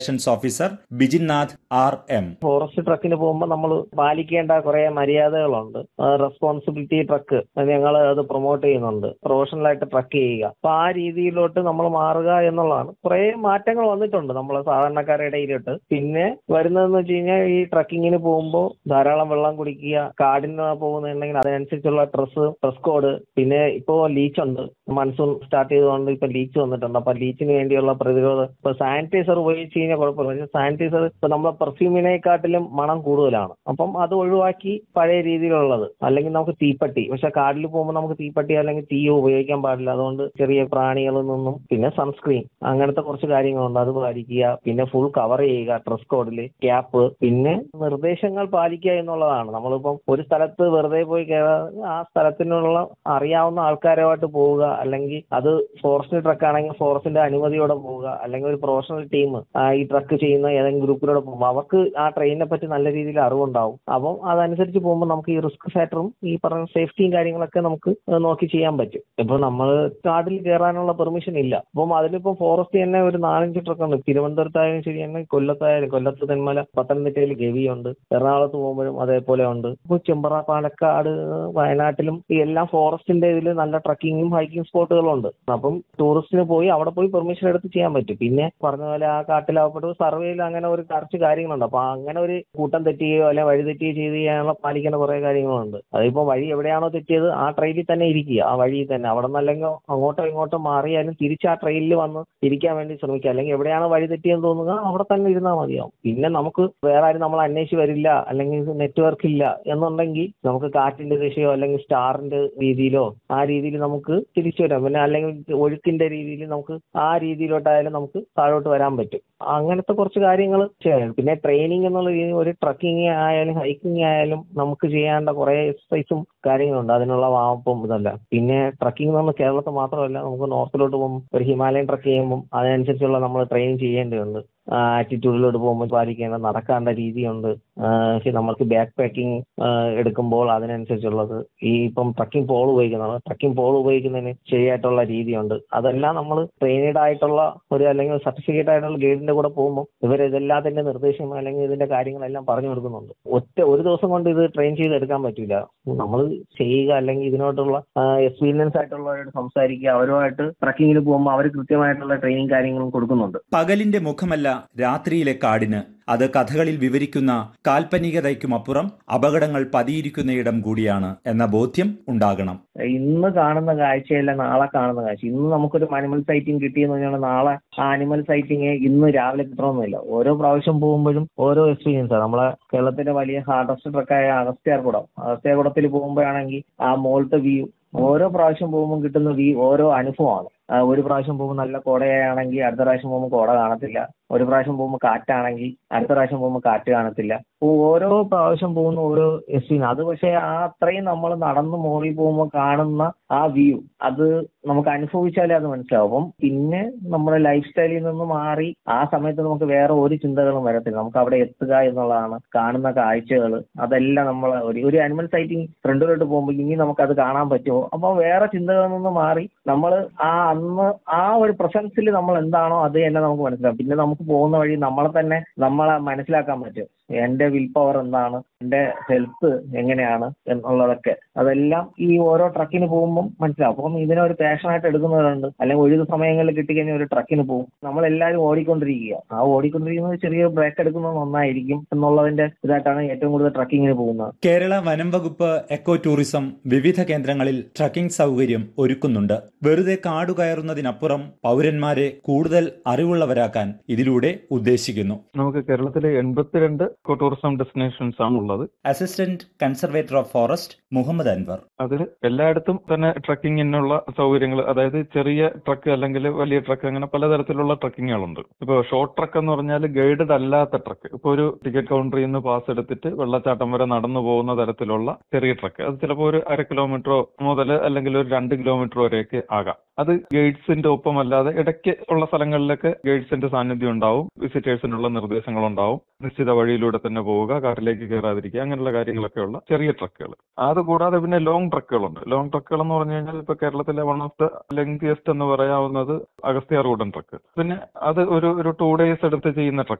operations officer Bijinath R M forest ട്രക്കിന് പോകുമ്പോൾ നമ്മൾ പാലിക്കേണ്ട കുറെ മര്യാദകളുണ്ട് റെസ്പോൺസിബിലിറ്റി ട്രക്ക് ഞങ്ങൾ അത് പ്രൊമോട്ട് ചെയ്യുന്നുണ്ട് പ്രൊഫഷണലായിട്ട് ട്രക്ക് ചെയ്യുക അപ്പൊ ആ രീതിയിലോട്ട് നമ്മൾ മാറുക എന്നുള്ളതാണ് കുറെ മാറ്റങ്ങൾ വന്നിട്ടുണ്ട് നമ്മൾ സാധാരണക്കാരുടെ ഇടയിലോട്ട് പിന്നെ വരുന്നതെന്ന് വെച്ച് കഴിഞ്ഞാൽ ഈ ട്രക്കിങ്ങിന് പോകുമ്പോൾ ധാരാളം വെള്ളം കുടിക്കുക കാടിന് പോകുന്നുണ്ടെങ്കിൽ അതിനനുസരിച്ചുള്ള ഡ്രസ്സ് ഡ്രസ് കോഡ് പിന്നെ ഇപ്പോ ലീച്ച് ഉണ്ട് മൺസൂൺ സ്റ്റാർട്ട് ചെയ്തുകൊണ്ട് ഇപ്പൊ ലീച്ച് വന്നിട്ടുണ്ട് അപ്പൊ ലീച്ചിന് വേണ്ടിയുള്ള പ്രതിരോധം ഇപ്പൊ സാനിറ്റൈസർ ഉപയോഗിച്ച് കഴിഞ്ഞാൽ കുഴപ്പമില്ല പക്ഷെ സാനിറ്റൈസർ ഇപ്പൊ നമ്മളെ പെർഫ്യൂമിനെക്കാട്ടിലും മണം കൂടുതലാണ് അപ്പം അത് ഒഴിവാക്കി പഴയ രീതിയിലുള്ളത് അല്ലെങ്കിൽ നമുക്ക് തീപ്പട്ടി പക്ഷെ കാട്ടിൽ പോകുമ്പോൾ നമുക്ക് തീപ്പട്ടി അല്ലെങ്കിൽ തീയോ ഉപയോഗിക്കാൻ പാടില്ല അതുകൊണ്ട് ചെറിയ പ്രാണികളിൽ നിന്നും പിന്നെ സൺസ്ക്രീൻ അങ്ങനത്തെ കുറച്ച് കാര്യങ്ങളുണ്ട് അത് പാലിക്കുക പിന്നെ ഫുൾ കവർ ചെയ്യുക ഡ്രസ് കോഡിൽ ക്യാപ്പ് പിന്നെ നിർദ്ദേശങ്ങൾ പാലിക്കുക എന്നുള്ളതാണ് നമ്മളിപ്പം ഒരു സ്ഥലത്ത് വെറുതെ പോയി കയറാതെ ആ സ്ഥലത്തിനുള്ള അറിയാവുന്ന ആൾക്കാരുമായിട്ട് പോവുക അല്ലെങ്കിൽ അത് ഫോറസ്റ്റ് ട്രക്ക് ആണെങ്കിൽ ഫോറസ്റ്റിന്റെ അനുമതിയോടെ പോവുക അല്ലെങ്കിൽ ഒരു പ്രൊഫഷണൽ ടീം ഈ ട്രക്ക് ചെയ്യുന്ന ഏതെങ്കിലും ഗ്രൂപ്പിലൂടെ പോകുമ്പോൾ അവർക്ക് ആ ട്രെയിനിനെ പറ്റി നല്ല രീതിയിൽ അറിവുണ്ടാവും അപ്പം അതനുസരിച്ച് പോകുമ്പോൾ നമുക്ക് ഈ റിസ്ക് ഫാക്ടറും ഈ പറഞ്ഞ സേഫ്റ്റിയും കാര്യങ്ങളൊക്കെ നമുക്ക് നോക്കി ചെയ്യാൻ പറ്റും ഇപ്പൊ നമ്മൾ കാട്ടിൽ കയറാനുള്ള പെർമിഷൻ ഇല്ല അപ്പം അതിലിപ്പം ഫോറസ്റ്റ് തന്നെ ഒരു നാലഞ്ച് ട്രക്ക് ഉണ്ട് തിരുവനന്തപുരത്തായാലും ശരി തന്നെ കൊല്ലത്തായാലും കൊല്ലത്ത് തെന്മല പത്തനംതിട്ടയിൽ ഗവിയുണ്ട് എറണാകുളത്ത് പോകുമ്പോഴും അതേപോലെ ഉണ്ട് ഇപ്പൊ ചെമ്പറ പാലക്കാട് വയനാട്ടിലും ഈ എല്ലാം ഫോറസ്റ്റിന്റെ ഇതിൽ നല്ല ട്രക്കിങ്ങും ഹൈക്കിംഗ് സ്പോട്ടുകളും ഉണ്ട് അപ്പം ടൂറിസ്റ്റിന് പോയി അവിടെ പോയി പെർമിഷൻ എടുത്ത് ചെയ്യാൻ പറ്റും പിന്നെ പറഞ്ഞ പോലെ ആ കാട്ടിലാവപ്പെട്ട സർവേയിൽ അങ്ങനെ ഒരു കുറച്ച് കാര്യങ്ങളുണ്ട് അപ്പൊ അങ്ങനെ ഒരു കൂട്ടം തെറ്റുകയോ അല്ലെങ്കിൽ വഴി തെറ്റുകയോ ചെയ്ത് ചെയ്യാനുള്ള പാലിക്കേണ്ട കുറെ കാര്യങ്ങളുണ്ട് അതിപ്പോ വഴി എവിടെയാണോ തെറ്റിയത് ആ ട്രെയിനിൽ തന്നെ ഇരിക്കുക ആ വഴിയിൽ തന്നെ അവിടെ നിന്നല്ലെങ്കിൽ അങ്ങോട്ടോ ഇങ്ങോട്ടോ മാറിയാലും തിരിച്ച് ആ ട്രെയിനിൽ വന്ന് ഇരിക്കാൻ വേണ്ടി ശ്രമിക്കുക അല്ലെങ്കിൽ എവിടെയാണോ വഴി തെറ്റിയെന്ന് തോന്നുക അവിടെ തന്നെ ഇരുന്നാൽ മതിയാവും പിന്നെ നമുക്ക് വേറെ ആരും നമ്മൾ അന്വേഷിച്ച് വരില്ല അല്ലെങ്കിൽ നെറ്റ്വർക്ക് ഇല്ല എന്നുണ്ടെങ്കിൽ നമുക്ക് കാറ്റിന്റെ ദിശയോ അല്ലെങ്കിൽ സ്റ്റാറിന്റെ രീതിയിലോ ആ രീതിയിൽ നമുക്ക് തിരിച്ചു വരാം പിന്നെ അല്ലെങ്കിൽ ഒഴുക്കിന്റെ രീതിയിൽ നമുക്ക് ആ രീതിയിലോട്ടായാലും നമുക്ക് താഴോട്ട് വരാൻ പറ്റും അങ്ങനത്തെ കുറച്ച് കാര്യങ്ങൾ ചെയ്യാം പിന്നെ ട്രെയിനിങ് എന്നുള്ള രീതിയിൽ ഒരു ട്രക്കിംഗ് ആയാലും ഹൈക്കിംഗ് ആയാലും നമുക്ക് ചെയ്യേണ്ട കുറെ എക്സസൈസും കാര്യങ്ങളുണ്ട് അതിനുള്ള വാപ്പും ഇതല്ല പിന്നെ ട്രക്കിംഗ് നമ്മൾ കേരളത്തിൽ മാത്രമല്ല നമുക്ക് നോർത്തിലോട്ട് പോകുമ്പോൾ ഒരു ഹിമാലയൻ ട്രക്ക് ചെയ്യുമ്പോൾ അതിനനുസരിച്ചുള്ള നമ്മൾ ട്രെയിൻ ചെയ്യേണ്ടതുണ്ട് ആറ്റിറ്റ്യൂഡിലോട്ട് പോകുമ്പോൾ പാലിക്കേണ്ട നടക്കേണ്ട രീതിയുണ്ട് നമുക്ക് ബാക്ക് പാക്കിംഗ് എടുക്കുമ്പോൾ അതിനനുസരിച്ചുള്ളത് ഈ ഇപ്പം ട്രക്കിംഗ് പോൾ ഉപയോഗിക്കുന്നതാണ് ട്രക്കിംഗ് പോൾ ഉപയോഗിക്കുന്നതിന് ശരിയായിട്ടുള്ള രീതിയുണ്ട് അതെല്ലാം നമ്മൾ ട്രെയിനഡ് ആയിട്ടുള്ള ഒരു അല്ലെങ്കിൽ സർട്ടിഫിക്കറ്റ് ആയിട്ടുള്ള ഗൈഡിന്റെ കൂടെ പോകുമ്പോൾ ഇവർ ഇതെല്ലാത്തിന്റെ നിർദ്ദേശം അല്ലെങ്കിൽ ഇതിന്റെ കാര്യങ്ങളെല്ലാം പറഞ്ഞു കൊടുക്കുന്നുണ്ട് ഒറ്റ ഒരു ദിവസം കൊണ്ട് ഇത് ട്രെയിൻ ചെയ്തെടുക്കാൻ പറ്റില്ല നമ്മൾ ചെയ്യുക അല്ലെങ്കിൽ ഇതിനോട്ടുള്ള എക്സ്പീരിയൻസ് ആയിട്ടുള്ളവരോട് സംസാരിക്കുക അവരുമായിട്ട് ട്രക്കിങ്ങിന് പോകുമ്പോൾ അവർ കൃത്യമായിട്ടുള്ള ട്രെയിനിങ് കാര്യങ്ങളും കൊടുക്കുന്നുണ്ട് പകലിന്റെ മുഖമല്ല രാത്രിയിലെ കാടിന് അത് കഥകളിൽ വിവരിക്കുന്ന കാൽപ്പനികതയ്ക്കുമപ്പുറം അപകടങ്ങൾ പതിയിരിക്കുന്നയിടം കൂടിയാണ് എന്ന ബോധ്യം ഉണ്ടാകണം ഇന്ന് കാണുന്ന കാഴ്ചയല്ല നാളെ കാണുന്ന കാഴ്ച ഇന്ന് നമുക്കൊരു അനിമൽ സൈറ്റിംഗ് കിട്ടിയെന്ന് പറഞ്ഞാൽ നാളെ ആ അനിമൽ സൈറ്റിംഗ് ഇന്ന് രാവിലെ കിട്ടണമെന്നില്ല ഓരോ പ്രാവശ്യം പോകുമ്പോഴും ഓരോ എക്സ്പീരിയൻസ് ആണ് നമ്മളെ കേരളത്തിലെ വലിയ ഹാർഡസ്റ്റ് ട്രക്കായ അഗസ്ത്യാർകുടം അഗസ്ത്യാർകുടത്തിൽ പോകുമ്പോഴാണെങ്കിൽ ആ മോളത്തെ വ്യൂ ഓരോ പ്രാവശ്യം പോകുമ്പോൾ കിട്ടുന്ന വ്യൂ ഓരോ അനുഭവമാണ് ഒരു പ്രാവശ്യം പോകുമ്പോൾ നല്ല കോടയാണെങ്കിൽ അടുത്ത പ്രാവശ്യം പോകുമ്പോൾ കോട കാണത്തില്ല ഒരു പ്രാവശ്യം പോകുമ്പോൾ കാറ്റാണെങ്കിൽ അടുത്ത പ്രാവശ്യം പോകുമ്പോൾ കാറ്റ് കാണത്തില്ല ഓരോ പ്രാവശ്യം പോകുന്ന ഓരോ എക്സ്പീരിയൻസ് അത് പക്ഷേ ആ അത്രയും നമ്മൾ നടന്ന് മോളിൽ പോകുമ്പോൾ കാണുന്ന ആ വ്യൂ അത് നമുക്ക് അനുഭവിച്ചാലേ അത് മനസ്സിലാവും അപ്പം പിന്നെ നമ്മുടെ ലൈഫ് സ്റ്റൈലിൽ നിന്ന് മാറി ആ സമയത്ത് നമുക്ക് വേറെ ഒരു ചിന്തകളും വരത്തില്ല നമുക്ക് അവിടെ എത്തുക എന്നുള്ളതാണ് കാണുന്ന കാഴ്ചകൾ അതെല്ലാം നമ്മൾ ഒരു ഒരു അനിമൽ സൈറ്റിംഗ് ഫ്രണ്ടിലോട്ട് പോകുമ്പോൾ ഇനി നമുക്ക് അത് കാണാൻ പറ്റുമോ അപ്പോൾ വേറെ ചിന്തകളിൽ നിന്ന് മാറി നമ്മൾ ആ അന്ന് ആ ഒരു പ്രസൻസിൽ നമ്മൾ എന്താണോ അത് തന്നെ നമുക്ക് മനസ്സിലാവും പിന്നെ നമുക്ക് പോകുന്ന വഴി നമ്മളെ തന്നെ നമ്മളെ മനസ്സിലാക്കാൻ പറ്റും എന്റെ വിൽ പവർ എന്താണ് എന്റെ ഹെൽത്ത് എങ്ങനെയാണ് എന്നുള്ളതൊക്കെ അതെല്ലാം ഈ ഓരോ ട്രക്കിന് പോകുമ്പോൾ മനസ്സിലാവും അപ്പം ഇതിനെ ഒരു പാഷനായിട്ട് എടുക്കുന്നവരുണ്ട് അല്ലെങ്കിൽ ഒഴിവ് സമയങ്ങളിൽ കിട്ടിക്കഴിഞ്ഞാൽ ഒരു ട്രക്കിന് പോകും നമ്മളെല്ലാവരും ഓടിക്കൊണ്ടിരിക്കുക ആ ഓടിക്കൊണ്ടിരിക്കുന്നത് ചെറിയ ബ്രേക്ക് എടുക്കുന്നത് നന്നായിരിക്കും എന്നുള്ളതിന്റെ ഇതായിട്ടാണ് ഏറ്റവും കൂടുതൽ ട്രക്കിങ്ങിന് പോകുന്നത് കേരള വനം വകുപ്പ് എക്കോ ടൂറിസം വിവിധ കേന്ദ്രങ്ങളിൽ ട്രക്കിംഗ് സൗകര്യം ഒരുക്കുന്നുണ്ട് വെറുതെ കാടു കയറുന്നതിനപ്പുറം പൗരന്മാരെ കൂടുതൽ അറിവുള്ളവരാക്കാൻ ഇതിലൂടെ ഉദ്ദേശിക്കുന്നു നമുക്ക് കേരളത്തിലെ എൺപത്തിരണ്ട് ഇക്കോ ടൂറിസം ഡെസ്റ്റിനേഷൻസ് ആണ് ഉള്ളത് assistant conservator of forest Mohammed Anwar അതിൽ എല്ലായിടത്തും തന്നെ ട്രക്കിങ്ങിനുള്ള സൗകര്യങ്ങൾ അതായത് ചെറിയ ട്രക്ക് അല്ലെങ്കിൽ വലിയ ട്രക്ക് അങ്ങനെ പലതരത്തിലുള്ള ട്രക്കിങ്ങുകളുണ്ട് ഇപ്പോൾ ഷോർട്ട് ട്രക്ക് എന്ന് പറഞ്ഞാൽ ഗൈഡഡ് അല്ലാത്ത ട്രക്ക് ഇപ്പോൾ ഒരു ടിക്കറ്റ് കൗണ്ടറിൽ നിന്ന് പാസ് എടുത്തിട്ട് വെള്ളച്ചാട്ടം വരെ നടന്നു പോകുന്ന തരത്തിലുള്ള ചെറിയ ട്രക്ക് അത് ചിലപ്പോൾ ഒരു അര കിലോമീറ്ററോ മുതൽ അല്ലെങ്കിൽ ഒരു രണ്ട് കിലോമീറ്റർ വരെയൊക്കെ ആകാം അത് ഗൈഡ്സിന്റെ ഒപ്പമല്ലാതെ ഇടയ്ക്ക് ഉള്ള സ്ഥലങ്ങളിലൊക്കെ ഗൈഡ്സിന്റെ സാന്നിധ്യം ഉണ്ടാവും വിസിറ്റേഴ്സിനുള്ള നിർദ്ദേശങ്ങൾ ഉണ്ടാവും നിശ്ചിത വഴിയിലൂടെ റോഡിലൂടെ തന്നെ പോവുക കാട്ടിലേക്ക് കയറാതിരിക്കുക അങ്ങനെയുള്ള കാര്യങ്ങളൊക്കെ ഉള്ള ചെറിയ ട്രക്കുകൾ അത് കൂടാതെ പിന്നെ ലോങ് ട്രക്കുകളുണ്ട് ലോങ് ട്രക്കുകൾ എന്ന് പറഞ്ഞു കഴിഞ്ഞാൽ ഇപ്പൊ കേരളത്തിലെ വൺ ഓഫ് ദ ലെങ്തിയസ്റ്റ് എന്ന് പറയാവുന്നത് അഗസ്ത്യ റോഡൻ ട്രക്ക് പിന്നെ അത് ഒരു ഒരു ടു ഡേയ്സ് എടുത്ത് ചെയ്യുന്ന ട്രക്ക്